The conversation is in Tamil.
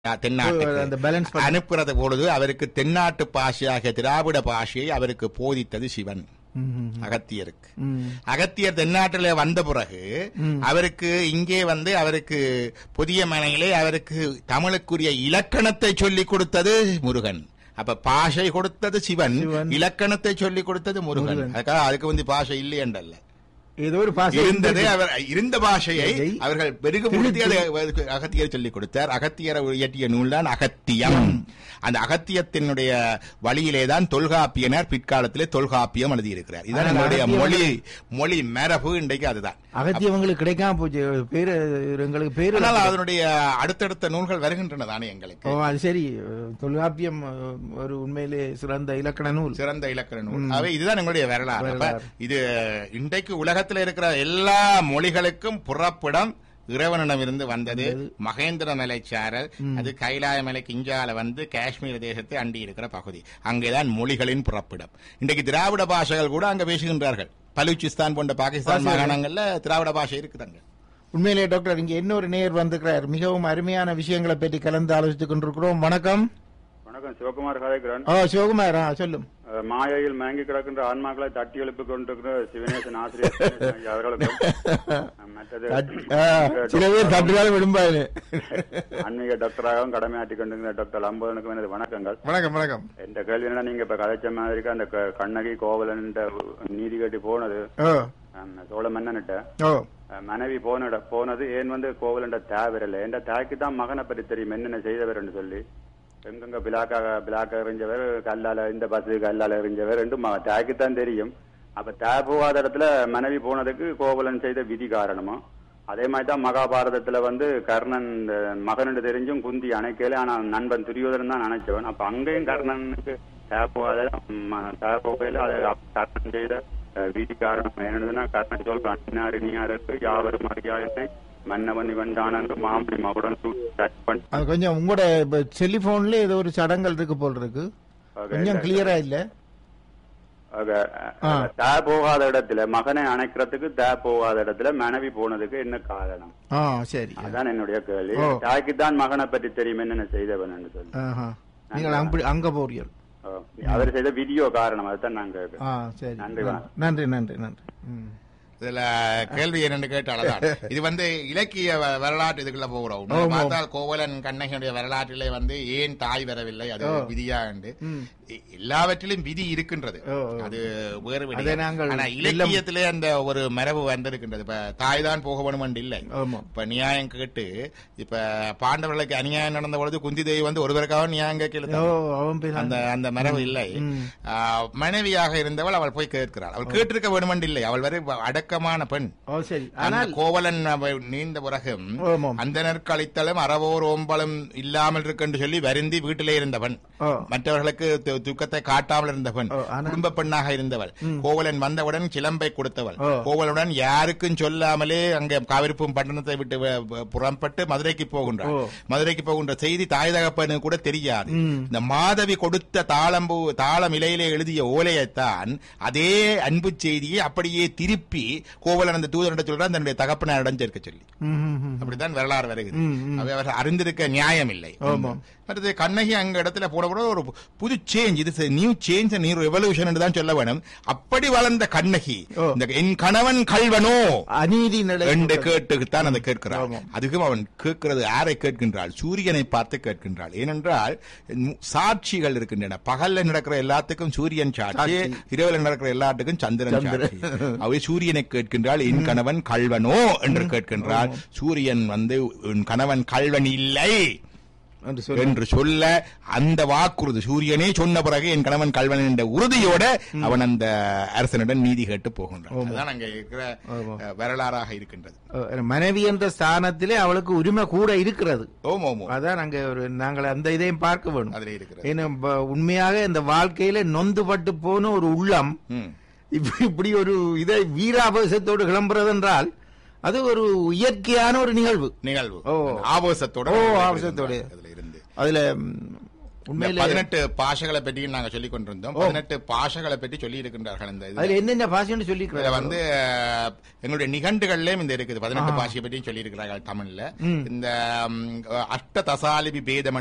தென்னாட்டு அந்த balance பண்ண- அனுப்புறது பொழுது அவருக்கு தென்னாட்டு பாஷையாக திராவிட பாஷையை அவருக்கு போதித்தது சிவன் அகத்தியருக்கு அகத்தியர் தென்னாட்டில் வந்த பிறகு அவருக்கு இங்கே வந்து அவருக்கு புதிய மனையிலே அவருக்கு தமிழுக்குரிய இலக்கணத்தை சொல்லிக் கொடுத்தது முருகன் அப்ப பாஷை கொடுத்தது சிவன் சிவன். இலக்கணத்தை சொல்லிக் கொடுத்தது முருகன் அதுக்காக அதுக்கு வந்து பாஷை இல்லை என்றல்ல ஏதோ ஒரு பாசை இருந்தது அவர் இருந்த பாஷையை இதை அவர்கள் பெருகுபடுத்தி அதை அகத்தியர் சொல்லிக் கொடுத்தார் அகத்தியர் இயற்றிய நூல் தான் அகத்தியம் அந்த அகத்தியத்தினுடைய வழியிலே தான் தொல்காப்பியனர் பிற்காலத்திலே தொல்காப்பியம் எழுதியிருக்கிறார் இதான் ஆனால் நம்முடைய அகத்தியம் மொழி மொழி மரபு இன்றைக்கு அதுதான் அகத்தியவங்களுக்கு கிடைக்காம போச்சு பேரு எங்களுக்கு பேரு ஆனால் அதனுடைய அடுத்தடுத்த நூல்கள் வருகின்றன தானே எங்களுக்கு ஓ அது சரி தொல்காப்பியம் ஒரு உண்மையிலே சிறந்த இலக்கண நூல் சிறந்த இலக்கண நூல் அவை இதுதான் எங்களுடைய வரலாறு அப்ப வரலாறு. இது இன்றைக்கு உலகத்தில் இருக்கிற எல்லா மொழிகளுக்கும் புறப்பிடம் இறைவனிடமிருந்து வந்தது மகேந்திர மலைச்சாரல் அது கைலாய மலைக்கு இஞ்சால வந்து காஷ்மீர் தேசத்தை அண்டி இருக்கிற பகுதி அங்கேதான் மொழிகளின் புறப்பிடம் இன்றைக்கு திராவிட பாஷைகள் கூட அங்க பேசுகின்றார்கள் பலூச்சிஸ்தான் போன்ற பாகிஸ்தான் மாகாணங்கள்ல திராவிட பாஷை இருக்குதாங்க உண்மையிலே டாக்டர் இங்க இன்னொரு நேர் வந்திருக்கிறார் மிகவும் அருமையான விஷயங்களை பற்றி கலந்து ஆலோசித்துக் கொண்டிருக்கிறோம் வணக்கம் வணக்கம் சிவகுமார் கதைக்கிறேன் ஓ சிவகுமார் ஆ, சொல்லும் அஹ், மாயையில் மயங்கி கிடக்கின்ற ஆன்மாக்களை தட்டி எழுப்பிக் கொண்டிருக்கிற சிவனேசன் ஆசிரியர் சிவனேசன் ஐயா அவர்களுக்கும் அஹ், மற்றது ஆ, சில பேர் தட்டுறாலும் விடும்பாரு ஆன்மீக டாக்டராகவும் கடமையாற்றி கொண்டிருக்கிற டாக்டர் அம்பதனுக்கும் எனது வணக்கங்கள் வணக்கம் வணக்கம் இந்த கேள்வி என்ன நீங்க இப்ப கதைச்ச மாதிரி அந்த க- கண்ணகி கோவலன் நீதி கட்டி போனது ஓ அஹ், சோழ மன்னன்கிட்ட ஓ அஹ், மனைவி போன போனது ஏன் வந்து கோவலன் தேவையில்லை என்ற தாய்க்கு தான் மகனை பற்றி தெரியும் என்னென்ன செய்தவர் சொல்லி எங்கெங்க பிளாக்காக பிளாக் எறிஞ்சவர் கல்லால இந்த பஸ் கல்லால எறிஞ்சவர் ரெண்டும் ம- தாய்க்கு தான் தெரியும் அப்ப தாய் போகாத இடத்துல மனைவி போனதுக்கு கோவலன் செய்த விதி காரணமா அதே மாதிரி தான் மகாபாரதத்துல வந்து கர்ணன் இந்த மகனுக்கு தெரிஞ்சும் குந்தி அணைக்கல ஆனா நண்பன் துரியோதனன் தான் நினைச்சவன் அப்ப அங்கேயும் கர்ணனுக்கு தாய் போகாத ம- தாய் போகையில அது அப்ப கர்ணன் செய்த அஹ், விதி காரணம் என்னதுன்னா கர்ணன் சொல்றான் இன்னார் இனியாருக்கு யாவரும் அறியாயத்தை மன்னவன் இவன் தான் என்று மாமணி மகுடன் பண்ணி அது கொஞ்சம் உங்களோட செல்லிபோன்ல ஏதோ ஒரு சடங்கள் இருக்கு போல் இருக்கு கொஞ்சம் கிளியரா இல்ல ஆக, ஆ. தா போகாத இடத்துல மகனை அணைக்கிறதுக்கு தா போகாத இடத்துல மனைவி போனதுக்கு என்ன காரணம் ஆ சரி அதான் என்னுடைய கேள்வி ஓ. தாய்க்கு தான் மகனை பற்றி தெரியும் என்னென்ன செய்தவன் என்று சொல்லி ஆஹா. நீங்கள் அங்க அங்க போறீர்கள் ஓ. அவர் செய்த வீடியோ காரணம் அதுதான் நான் கேட்கிறேன் ஆ சரி நன்றி, வணக்கம். நன்றி நன்றி நன்றி ம். இதுல கேள்வி என்னன்னு கேட்டால்தான் இது வந்து இலக்கிய வ- வரலாற்று இதுக்குள்ள போகிறோம் உண்மையை ஆமா. பார்த்தால் கோவலன் கண்ணகியுடைய வரலாற்றிலே வந்து ஏன் தாய் வரவில்லை அது ஓ. விதியா என்று ம். எ- எல்லாவற்றிலும் விதி இருக்கின்றது ஓ, ஓ. அது வேறு அதை விடயம். நாங்கள் ஆனா இலக்கியத்திலே அந்த ஒரு மரபு வந்திருக்கின்றது இப்ப தாய் தான் போக வேணும் என்று இல்லை ஆமா இப்ப நியாயம் கேட்டு இப்ப பாண்டவர்களுக்கு அநியாயம் நடந்த பொழுது குந்தி தேவி வந்து ஒருவருக்காக நியாயம் கேட்கல ஓ அவன் பேர் அந்த அந்த மரபு இல்லை ம். ஆ, மனைவியாக இருந்தவள் அவள் போய் கேட்கிறாள் அவள் கேட்டிருக்க வேணுமென்று இல்லை அவள் வரை அடக்கமான பெண் ஓ சரி அந்த ஆனால் கோவலன் அவள் நீண்ட பிறகும் ஆமாம் அந்தனர் கழித்தலும் அறவோர் ஓம்பலும் இல்லாமல் இருக்கென்று சொல்லி வருந்தி வீட்டிலே இருந்தவன் ஓ மற்றவர்களுக்கு து- துக்கத்தை காட்டாமல் இருந்தவன் ஓ, ஆனா- குடும்ப பெண்ணாக இருந்தவள் கோவலன் வந்தவுடன் சிலம்பை கொடுத்தவள் ஓ. கோவலனுடன் யாருக்கும் சொல்லாமலே அங்கே காவிரிப்பும் பட்டணத்தை விட்டு வ- வ- புறப்பட்டு மதுரைக்கு போகின்றாள் ஓ. மதுரைக்கு போகின்ற செய்தி தாய் தகப்பனுக்கு கூட தெரியாது ம். இந்த மாதவி கொடுத்த தாளம்பு தாளம் இலையிலே எழுதிய ஓலையைத்தான் அதே அன்பு செய்தியை அப்படியே திருப்பி கோவலன் அந்த தூதரிடம் சொல்றான் தன்னுடைய தகப்பனாரிடம் சேர்க்க சொல்லி ம், ம், ம். அப்படித்தான் வரலாறு வருகிறது ம், ம். அவை அவர் அறிந்திருக்க நியாயம் இல்லை ஆமாம். அடுத்து கண்ணகி அங்க இடத்துல போன கூட ஒரு புது சேஞ்ச் இது நியூ சேஞ்ச் நியூ ரெவல்யூஷன் என்று தான் சொல்ல வேணும் அப்படி வளர்ந்த கண்ணகி ஓ. இந்த என் கணவன் கல்வனோ அநீதி நிலை என்று கேட்டுத்தான் அதை கேட்கிறாள் ஆமாம். அதுக்கும் அவன் கேட்கிறது யாரை கேட்கின்றாள் சூரியனை பார்த்து கேட்கின்றாள் ஏனென்றால் மு- சாட்சிகள் இருக்கின்றன பகல்ல நடக்கிற எல்லாத்துக்கும் சூரியன் சாட்சி சாட்சி. இரவுல நடக்கிற எல்லாத்துக்கும் சந்திரன் சந்திரன். சாட்சி அவை சூரியனை கேட்கின்றாள் என் கணவன் கல்வனோ என்று கேட்கின்றாள் சூரியன் வந்து உன் கணவன் கல்வன் இல்லை என்று சொல்லி என்று சொல்ல அந்த வாக்குறுதி சூரியனே சொன்ன பிறகு என் கணவன் கல்வன் என்ற உறுதியோட அவன் அந்த அரசனிடம் நீதி கேட்டு போகின்றான் அதுதான் அங்க இருக்கிற ஆமா. அஹ், வரலாறாக இருக்கின்றது அஹ், மனைவி என்ற ஸ்தானத்திலே அவளுக்கு உரிமை கூட இருக்கிறது ஓம் ஓம் ஓம். அதான் நாங்க ஒரு நாங்கள் அந்த இதையும் பார்க்க வேணும் அதிலே இருக்கிறது ஏன்னா ப- உண்மையாக இந்த வாழ்க்கையில நொந்துபட்டு போன ஒரு உள்ளம் ம். இப்ப- இப்படி ஒரு இதை வீராபேசத்தோடு கிளம்புறது என்றால் அது ஒரு இயற்கையான ஒரு நிகழ்வு நிகழ்வு ஓ. ஆபோசத்தோட ஓ, அதுல ஆவேசத்தோட. இருந்தார். அதுல இருந்து அதுல ம், உண்மையிலே பதினெட்டு பாஷைகளை பற்றி நாங்க சொல்லிக் கொண்டிருந்தோம் பதினெட்டு பாஷைகளை பற்றி சொல்லி இருக்கின்றார்கள் இந்த இதுல. அதுல என்னென்ன பாஷைன்னு இதுல சொல்லிக்கிறார் வந்து அஹ், எங்களுடைய நிகண்டுகள்லயும் இந்த இருக்குது பதினெட்டு பாஷையை பற்றியும் சொல்லி இருக்கிறார்கள் தமிழ்ல இந்த ம், அஷ்ட தசாலிபி பேதம்